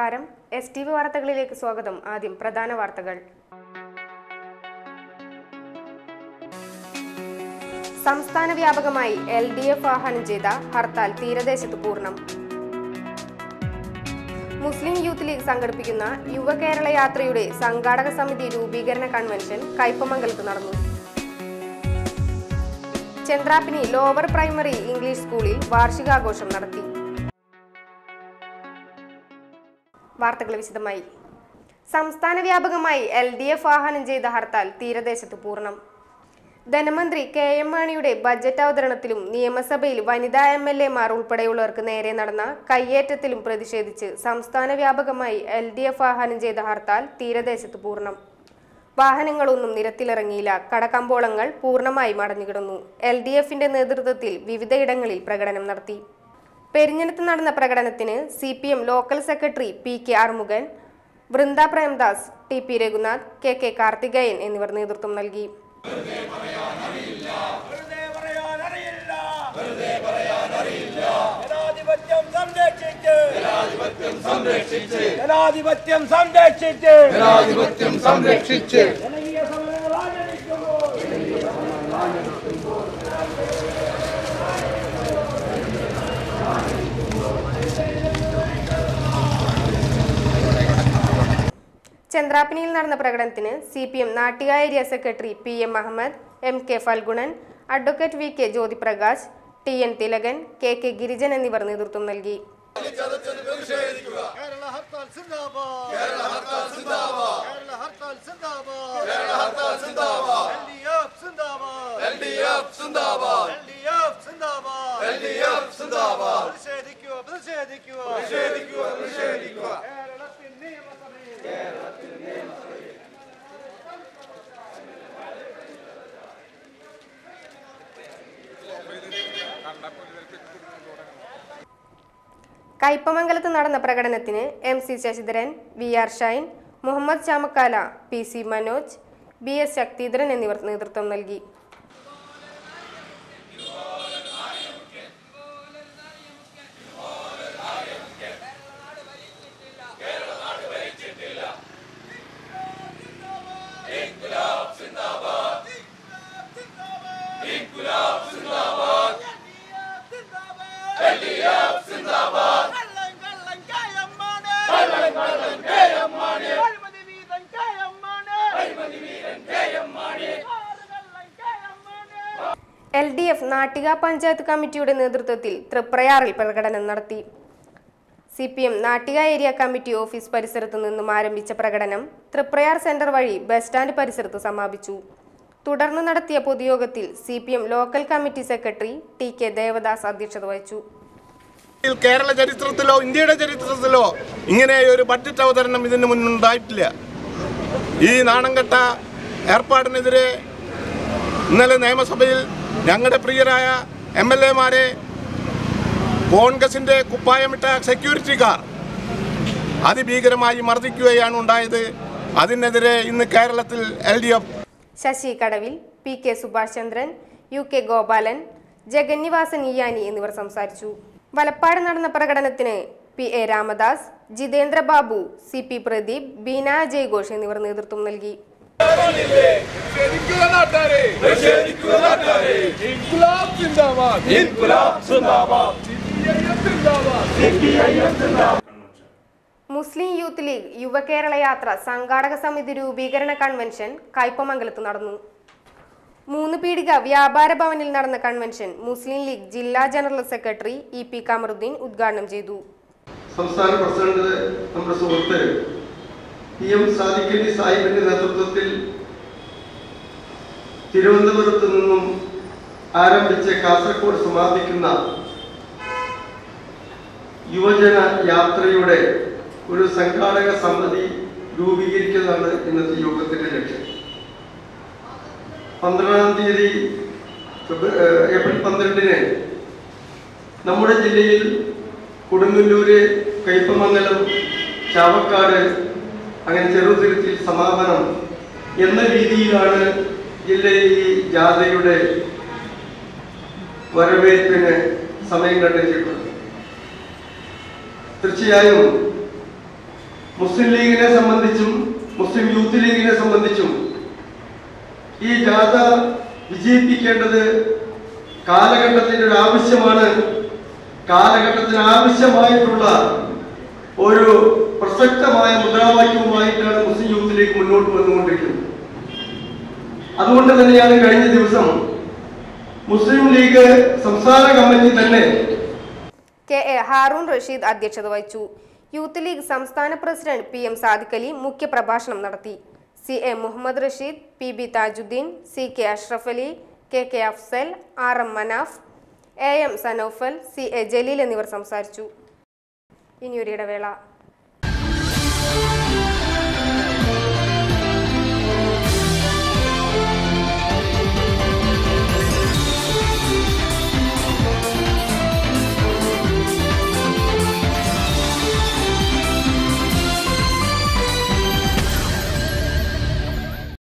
നമസ്കാരം S T V വാർത്തകളിലേക്ക് സ്വാഗതം ആദ്യം പ്രധാന വാർത്തകൾ സംസ്ഥാന വ്യാപകമായി എൽ ഡി എഫ് ആഹ്വാനം ചെയ്ത ഹർത്താൽ തീരദേശത്ത് പൂർണ്ണം മുസ്ലിം യൂത്ത് ലീഗ് സംഘടിപ്പിക്കുന്ന യുവ കേരള യാത്രയുടെ സംഘാടക സമിതി രൂപീകരണ കൺവെൻഷൻ കയ്പമംഗലത്ത് നടന്നു ചന്ദ്രാപ്പിനി ലോവർ പ്രൈമറി ഇംഗ്ലീഷ് സ്കൂളിൽ വാർഷികാഘോഷം നടത്തി വാർത്തകൾ വിശദമായി സംസ്ഥാന വ്യാപകമായി എൽ ഡി എഫ് ആഹ്വാനം ചെയ്ത ഹർത്താൽ തീരദേശത്ത് പൂർണ്ണം ധനമന്ത്രി കെ എം മാണിയുടെ ബജറ്റ് അവതരണത്തിലും നിയമസഭയിൽ വനിതാ എം എൽ എമാർ ഉൾപ്പെടെയുള്ളവർക്ക് നേരെ നടന്ന കയ്യേറ്റത്തിലും പ്രതിഷേധിച്ച് സംസ്ഥാന വ്യാപകമായി എൽ ഡി എഫ് ആഹ്വാനം ചെയ്ത ഹർത്താൽ തീരദേശത്ത് പൂർണ്ണം വാഹനങ്ങളൊന്നും നിരത്തിലിറങ്ങിയില്ല കടകമ്പോളങ്ങൾ പൂർണ്ണമായും അടഞ്ഞുകിടന്നു എൽ ഡി എഫിന്റെ നേതൃത്വത്തിൽ വിവിധയിടങ്ങളിൽ പ്രകടനം നടത്തി പെരിഞ്ഞനത്ത് നടന്ന പ്രകടനത്തിന് C P M local secretary P K Arumughan Vrinda Premdas T P Raghunath K K Karthikeyan എന്നിവർ നേതൃത്വം നൽകി വെറുതെ പറയാനറിയില്ല വെറുതെ പറയാനറിയില്ല ജനാധിപത്യം സംരക്ഷിച്ച് ജനാധിപത്യം സംരക്ഷിച്ച് ജനാധിപത്യം സംരക്ഷിച്ച് ജനാധിപത്യം സംരക്ഷിച്ച് ജനകീയ സമരങ്ങൾ ആചരിക്കുമ്പോൾ ചന്ദ്രാപ്പിനിയിൽ നടന്ന പ്രകടനത്തിന് C P M Nattika area secretary P M Ahammed M K Phalgunan advocate V K Jyothiprakash T N Thilakan K K Girijan എന്നിവർ നേതൃത്വം നൽകി കേരള ഹർത്താൽ സിന്ദാബാദ് കേരള ഹർത്താൽ സിന്ദാബാദ് കേരള ഹർത്താൽ സിന്ദാബാദ് കേരള ഹർത്താൽ സിന്ദാബാദ് എൽഡിഎഫ് സിന്ദാബാദ് എൽഡിഎഫ് സിന്ദാബാദ് എൽഡിഎഫ് സിന്ദാബാദ് എൽഡിഎഫ് സിന്ദാബാദ് പ്രതിഷേധിക്കുക പ്രതിഷേധിക്കുക പ്രതിഷേധിക്കുക പ്രതിഷേധിക്കുക കേരളത്തിൽ നിയമസഭയിൽ കേരളത്തിൽ നിയമസഭയിൽ കയ്പമംഗലത്ത് നടന്ന പ്രകടനത്തിന് M C Sasidharan V R Shine Muhammad Chamakkala P C Manoj B S Sakthidharan എന്നിവർ നേതൃത്വം നൽകി കള്ളൻ കള്ളൻ കയമ്മാണ് കള്ളൻ കള്ളൻ കയമ്മാണ് അഴിമതി വീരൻ കയമ്മാണ് അഴിമതി വീരൻ കയമ്മാണ് കള്ളൻ കയമ്മാണ് L D F Nattika panchayat committee നേതൃത്വത്തിൽ തൃപ്രയാറിൽ പ്രകടനം നടത്തി C P M Nattika area committee office പരിസരത്തു നിന്നും ആരംഭിച്ച പ്രകടനം തൃപ്രയാർ സെന്റർ വഴി ബസ് സ്റ്റാൻഡ് പരിസരത്ത് സമാപിച്ചു തുടർന്ന് നടത്തിയ പൊതുയോഗത്തിൽ C P M local committee secretary T K Devadas അധ്യക്ഷത വഹിച്ചു ഇതിൽ കേരള ചരിത്രത്തിലോ ഇന്ത്യയുടെ ചരിത്രത്തിലോ ഇങ്ങനെ ഒരു ബഡ്ജറ്റ് അവതരണം ഇതിന് മുന്നുണ്ടായിട്ടില്ല ഈ നാണംകെട്ട ഏർപ്പാടിനെതിരെ ഇന്നലെ നിയമസഭയിൽ ഞങ്ങളുടെ പ്രിയരായ എം എൽ എമാരെ കോൺഗ്രസിന്റെ കുപ്പായമിട്ട സെക്യൂരിറ്റിക്കാർ അതിഭീകരമായി മർദ്ദിക്കുകയാണ് ഉണ്ടായത് അതിനെതിരെ ഇന്ന് കേരളത്തിൽ L D F Sasi Kadavil P K Subhash Chandran U K Gopalan Jagannivasan Iyani എന്നിവർ സംസാരിച്ചു വലപ്പാട് നടന്ന പ്രകടനത്തിന് P A Ramadas Jitendra Babu C P Pradeep Beena ജയ്ഘോഷ് എന്നിവർ നേതൃത്വം നൽകി മുസ്ലിം യൂത്ത് ലീഗ് യുവ കേരള യാത്ര സംഘാടക സമിതി രൂപീകരണ കൺവെൻഷൻ കയ്പമംഗലത്ത് നടന്നു മൂന്ന് പീടിക വ്യാപാര ഭവനിൽ നടന്ന കൺവെൻഷൻ മുസ്ലിം ലീഗ് ജില്ലാ general secretary E P Kamaruddin ഉദ്ഘാടനം ചെയ്തു സംസ്ഥാന പ്രസിഡന്റ് നമ്മുടെ സുഹൃത്ത് പി എം സാദിഖ് അലി സാഹിബിന്റെ നേതൃത്വത്തിൽ തിരുവനന്തപുരത്ത് നിന്നും ആരംഭിച്ച് കാസർഗോഡ് സമാപിക്കുന്ന യുവജന യാത്രയുടെ ഒരു സംഘാടക സമിതി രൂപീകരിക്കുന്നതാണ് ഇന്നത്തെ യോഗത്തിന്റെ ലക്ഷ്യം പന്ത്രണ്ടാം തീയതി ഫെബ്രു- ഏഹ് ഏപ്രിൽ പന്ത്രണ്ടിന് നമ്മുടെ ജില്ലയിൽ കൊടുങ്ങല്ലൂര് കയ്പമംഗലം ചാവക്കാട് അങ്ങനെ ചെറുതുരുത്തിൽ സമാപനം എന്ന രീതിയിലാണ് ജില്ലയിൽ ഈ ജാഥയുടെ വരവേൽപ്പിന് സമയം കണ്ടെത്തിയിട്ടുള്ളത് തീർച്ചയായും മുസ്ലിം ലീഗിനെ സംബന്ധിച്ചും മുസ്ലിം യൂത്ത് ലീഗിനെ സംബന്ധിച്ചും ഈ ജാഥ വിജയിപ്പിക്കേണ്ടത് കാലഘട്ടത്തിന്റെ ഒരു ആവശ്യമാണ് കാലഘട്ടത്തിന് ആവശ്യമായിട്ടുള്ള ഒരു പ്രസക്തമായ മുദ്രാവാക്യവുമായിട്ടാണ് മുസ്ലിം യൂത്ത് ലീഗ് മുന്നോട്ട് വന്നുകൊണ്ടിരിക്കുന്നത് അതുകൊണ്ട് തന്നെയാണ് കഴിഞ്ഞ ദിവസം മുസ്ലിം ലീഗ് സംസ്ഥാന കമ്മിറ്റി തന്നെ കെ എ ഹാറൂൺ റഷീദ് അധ്യക്ഷത വഹിച്ചു യൂത്ത് ലീഗ് സംസ്ഥാന president P M Sadiq Ali മുഖ്യപ്രഭാഷണം നടത്തി C A Muhammad Rasheed P B Thajuddin C K Ashraf Ali K K Afsal R M Manaf A M Sanoufal C A Jaleel എന്നിവർ സംസാരിച്ചു ഇനിയൊരു ഇടവേള